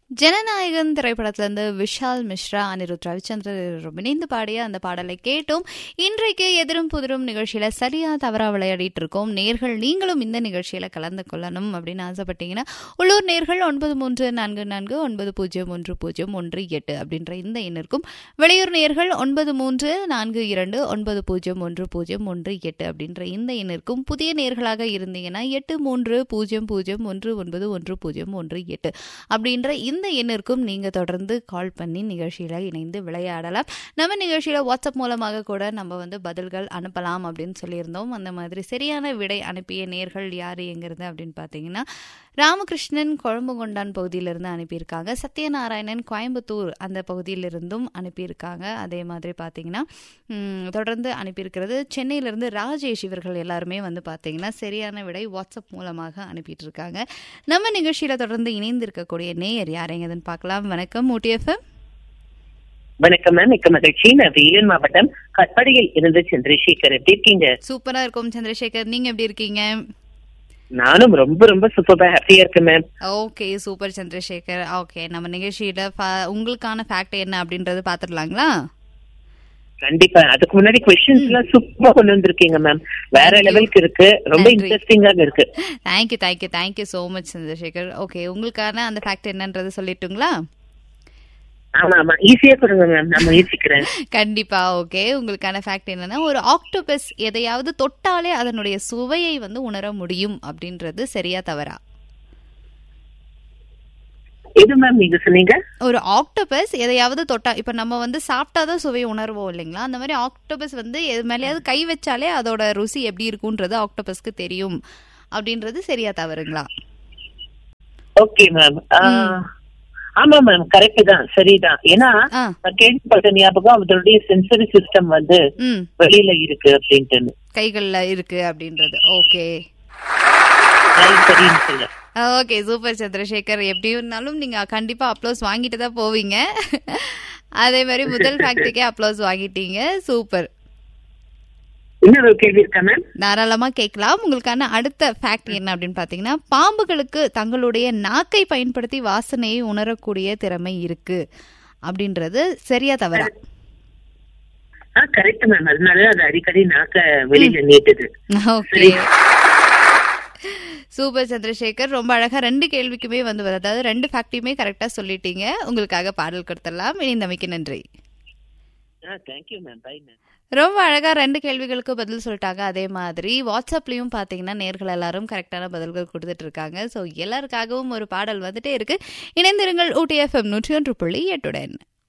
ஜனநாயகன் திரைப்படத்திலிருந்து விஷால் மிஸ்ரா அனிருத் ரவிச்சந்திரன் இணைந்து பாடிய அந்த பாடலை கேட்டோம் இன்றைக்கு எதிரும் புதிரும் நிகழ்ச்சியில சரியா தவறா விளையாடிட்டு இருக்கோம் நேர்கள் நீங்களும் இந்த நிகழ்ச்சியில கலந்து கொள்ளணும் அப்படின்னு ஆசைப்பட்டீங்கன்னா உள்ளூர் நேர்கள் ஒன்பது மூன்று நான்கு நான்கு ஒன்பது பூஜ்ஜியம் ஒன்று பூஜ்ஜியம் ஒன்று எட்டு அப்படின்ற இந்த எண்ணிற்கும் வெளியூர் நேர்கள் ஒன்பது மூன்று நான்கு இரண்டு ஒன்பது பூஜ்ஜியம் ஒன்று பூஜ்ஜியம் ஒன்று எட்டு அப்படின்ற இந்த எண்ணிற்கும் புதிய நேர்களாக இருந்தீங்கன்னா எட்டு மூன்று பூஜ்ஜியம் பூஜ்ஜியம் ஒன்று ஒன்பது ஒன்று பூஜ்ஜியம் ஒன்று எட்டு அப்படின்ற இந்த எண்ணிற்கும் நீங்க தொடர்ந்து கால் பண்ணி நிகழ்ச்சியில இணைந்து விளையாடலாம் நம்ம நிகழ்ச்சியில வாட்ஸ்அப் மூலமாக கூட நம்ம வந்து பதில்கள் அனுப்பலாம் அப்படின்னு சொல்லியிருந்தோம் அந்த மாதிரி சரியான விடை அனுப்பிய நேர்கள் யார் எங்கிறது அப்படின்னு பார்த்தீங்கன்னா ராமகிருஷ்ணன் கொழம்புகொண்டான் பகுதியிலிருந்து அனுப்பியிருக்காங்க சத்யநாராயணன் கோயம்புத்தூர் அந்த பகுதியிலிருந்தும் அனுப்பியிருக்காங்க அதே மாதிரி பார்த்தீங்கன்னா ம், தொடர்ந்து அனுப்பியிருக்கிறது சென்னையிலிருந்து ராஜேஷ் இவர்கள் எல்லாருமே வந்து பார்த்தீங்கன்னா சரியான விடை வாட்ஸ்அப் மூலமாக அனுப்பிட்டு இருக்காங்க நம்ம நிகழ்ச்சியில தொடர்ந்து இணைந்திருக்கக்கூடிய நேயர் யாரைங்கதுன்னு பார்க்கலாம் வணக்கம் ஊட்டிஎஃப்எம் வணக்கம் மேம் மிக்க மகிழ்ச்சி நான் வேலூர் மாவட்டம் கட்படியில் இருந்து சந்திரசேகர் எப்படி இருக்கீங்க சூப்பரா இருக்கும் சந்திரசேகர் நீங்க எப்படி இருக்கீங்க நானும் ரொம்ப ரொம்ப சூப்பரா ஹாப்பியா இருக்கேன் ma'am okay super Chandrasekhar okay நம்ம நிகழ்ச்சியில ஃப- உங்களுக்கான ஃபேக்ட் என்ன அப்படின்றது பாத்துடலாங்களா கண்டிப்பா அதுக்கு முன்னாடி கொஸ்டின்ஸ் எல்லாம் சூப்பரா கொண்டு வந்திருக்கீங்க மேம் வேற Thank you. லெவலுக்கு இருக்கு ரொம்ப நன்றி. இன்ட்ரெஸ்டிங்கா இருக்கு thank you thank you thank you so much Chandrasekhar okay உங்களுக்கான அந்த ஃபேக்ட் என்னன்றது சொல்லிட்டுங்களா ஆமா ஆமா ஈஸியா கொடுங்க மேம் நான் முயற்சிக்கிறேன் கண்டிப்பா ஓகே உங்களுக்கான ஃபேக்ட் என்னன்னா ஒரு ஆக்டோபஸ் எதையாவது தொட்டாலே அதனுடைய சுவையை வந்து உணர முடியும் அப்படின்றது சரியா தவறா எது மேம் நீங்க சொன்னீங்க ஒரு ஆக்டோபஸ் எதையாவது தொட்டா இப்ப நம்ம வந்து சாப்பிட்டாதான் சுவை உணர்வோம் இல்லைங்களா அந்த மாதிரி ஆக்டோபஸ் வந்து எது மேலேயாவது கை வச்சாலே அதோட ருசி எப்படி இருக்குன்றது ஆக்டோபஸ்க்கு தெரியும் அப்படின்றது சரியா தவறுங்களா ஓகே மேம் ஆமா மேம் கரெக்ட் தான் சரிதான் ஏன்னா ஆ நான் கேள்விப்பட்ட ஞாபகம் அதனுடைய சென்சரி சிஸ்டம் வந்து ம் வெளியில இருக்கு அப்படின்ட்டு கைகள்ல இருக்கு அப்படின்றது ஓகே நான் சரின்னு சொல்ல ஓகே சூப்பர் சந்திரசேகர் எப்படி இருந்தாலும் நீங்க கண்டிப்பா அப்ளோஸ் வாங்கிட்டு தான் போவீங்க அதே மாதிரி முதல் ஃபேக்டரிக்கே அப்ளோஸ் வாங்கிட்டீங்க சூப்பர் இன்னொரு கேள்வி இருக்கா மேம் தாராளமா கேட்கலாம் உங்களுக்கான அடுத்த ஃபேக்ட் என்ன அப்படின்னு பாத்தீங்கன்னா பாம்புகளுக்கு தங்களுடைய நாக்கை பயன்படுத்தி வாசனையை உணரக்கூடிய திறமை இருக்கு அப்படின்றது சரியா தவறா ஆ கரெக்ட் மேம் அதனால அது அடிக்கடி நாக்க வெளியில நீட்டுது ஓகே சூப்பர் சந்திரசேகர் ரொம்ப அழகா ரெண்டு கேள்விக்குமே வந்து வருது. அதாவது ரெண்டு ஃபேக்டையுமே கரெக்டா சொல்லிட்டீங்க உங்களுக்காக பாடல் கொடுத்துடலாம் இணைந்தமைக்கு நன்றி ஆ தேங்க்யூ மேம் பை மேம் ரொம்ப அழகா ரெண்டு கேள்விகளுக்கு பதில் சொல்லிட்டாங்க அதே மாதிரி வாட்ஸ்அப்லயும் பாத்தீங்கன்னா நேர்கள் எல்லாரும் கரெக்டான பதில்கள் கொடுத்துட்டு இருக்காங்க ஸோ எல்லாருக்காகவும் ஒரு பாடல் வந்துட்டே இருக்கு இணைந்திருங்கள் ஊட்டி எஃப்எம் நூற்றி ஒன்று புள்ளி எட்டுடன்